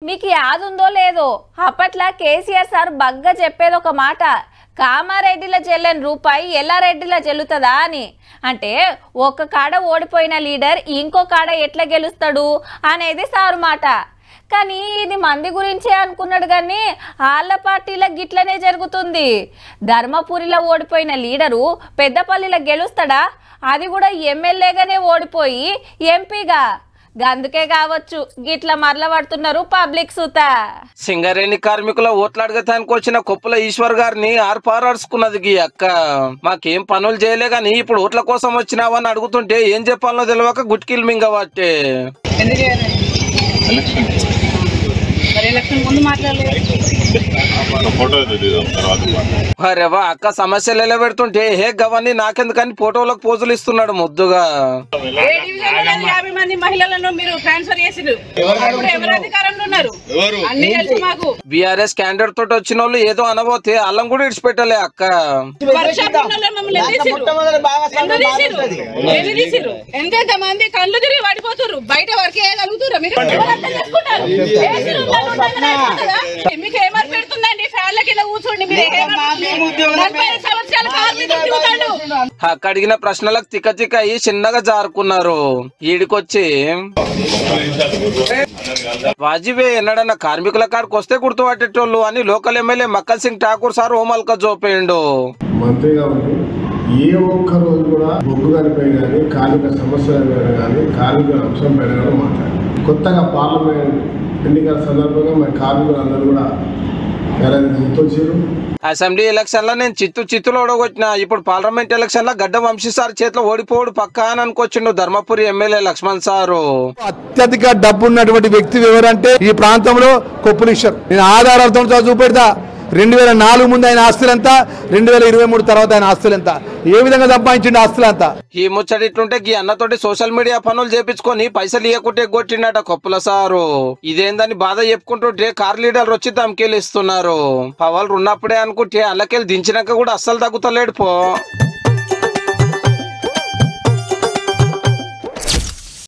మీకు యాదుందో లేదో అప్పట్లో కేసీఆర్ సార్ బగ్గా చెప్పేది ఒక మాట కామారెడ్డిలో చెల్లని రూపాయి ఎల్లారెడ్డిలో చెల్లుతుందా అని అంటే ఒక కాడ ఓడిపోయిన లీడర్ ఇంకో కాడ ఎట్లా గెలుస్తాడు అనేది సారు మాట కానీ ఇది మంది గురించే అనుకున్నాడు కానీ వాళ్ళ పార్టీలో గిట్లనే జరుగుతుంది ధర్మపురిలో ఓడిపోయిన లీడరు పెద్దపల్లిలో గెలుస్తాడా అది కూడా ఎమ్మెల్యేగానే ఓడిపోయి ఎంపీగా గందుకే కావచ్చు గిట్ల మరల పడుతున్నారు పబ్లిక్ సుత సింగరేణి కార్మికుల ఓట్లాడగతానికి వచ్చిన కొప్పుల ఈశ్వర్ గారిని ఆర్పారాడుచుకున్నది గీ అక్క మాకేం పనులు చేయలే గాని ఇప్పుడు ఓట్ల కోసం వచ్చినావని అడుగుతుంటే ఏం చెప్పాలనో తెలియక గుట్కిల్ మింగవాటే ఎందుకు చేయాలి? మరి ఎలక్షన్ ముందు మాట్లాడలేదు ఫోటో తీద్దాం తర్వాత మాట్లాడదాం. అరేవా అక్క సమస్యలు ఎలా పెడుతుంటే హే గవన్ని నాకెందుకని ఫోటోలకు పోజులు ఇస్తున్నాడు ముద్దుగా ఏ డివిజన్ లో యాభై మంది మహిళలను మీరు ట్రాన్స్ఫర్ చేసిరు ఇప్పుడు ఎవరు అధికారంలో ఉన్నారు ఎవరు అన్ని తెలుసు మాకు బీఆర్ఎస్ క్యాండిడేట్ తోటి వచ్చిన వాళ్ళు ఏదో అనబోతే అల్లం కూడా ఇడిచిపెట్టలే అక్క వర్షాప్ ఉన్నోళ్ళని మమ్మల్ని ఎందుకు తీసిర్రు? ఎందుకు తీసిర్రు? ఎందుకు తీసిర్రు? ఎంతెంత మంది కళ్ళు తిరిగి పడిపోతుర్రు బయట వర్క్ చేయగలుగుతుర్రా మీరు ఎవరు అర్థం చేసుకుంటారు? ఏసీ రూమ్లలో ఉండగానే అయిపోతుందా? మీకు ఏమని పెడుతుందండి ఫ్యాన్ల కింద కూర్చోండి మీరు ఏమని- నలభై ఐదు సంవత్సరాల కార్మికులు తిరుగుతాడు అక్క అడిగిన ప్రశ్నలకు తిక్క తిక్క అయ్యి చిన్నగా జారుకున్నారు ఈడికొచ్చి వాజిబే ఎన్నడన్న కార్మికుల కాడికి వస్తే గుర్తుపట్టేటోళ్ళు అని లోకల్ ఎమ్మెల్యే మక్కల్ సింగ్ ఠాకూర్ సార్ హోమల్క జోపేయండు మంత్రిగా ఉండి ఏ ఒక్క రోజు కూడా బొగ్గు గారిపై కానీ కార్మిక సమస్యల మీద కానీ కార్మికుల అంశం పైన కానీ మాట్లాడారు కొత్తగా పార్లమెంట్ ఎన్నికల సందర్భంగా మరి కార్మికులు అందరూ కూడా ఎవరైనా గుర్తొచ్చారు అసెంబ్లీ ఎలక్షన్ లో నేను చిత్తు చిత్తులో ఓడగొట్టిన ఇప్పుడు పార్లమెంట్ ఎలక్షన్ లో గడ్డ వంశీ సార్ చేతిలో ఓడిపోడు పక్కా అని అనుకొచ్చిండు ధర్మపురి ఎమ్మెల్యే లక్ష్మణ్ సారు అత్యధిక డబ్బు ఉన్నటువంటి వ్యక్తి ఎవరంటే ఈ ప్రాంతంలో కొప్పులీశ్వర్ నేను ఆధారాలతో చూపెడతా రెండు వేల నాలుగు ముందు ఆయన ఆస్తులు ఎంత రెండు వేల ఇరవై మూడు తర్వాత ఆయన ఆస్తులు ఎంత ఏ విధంగా సంపాదించిండు ఆస్తులు అంతా ఈ ముచ్చట ఇట్లుంటే గీ అన్నతోటి సోషల్ మీడియా పనులు చేపించుకొని పైసలు ఇవ్వకుంటే కొట్టిండట కొప్పుల సారు ఇదేందని బాధ చెప్పుకుంటుంటే కార్ లీడర్ వచ్చి తమకేళ్ళు ఇస్తున్నారు పవల్ ఉన్నప్పుడే అనుకుంటే అల్లకెళ్ళి దించినాక కూడా అస్సలు తగ్గుతలేడు పో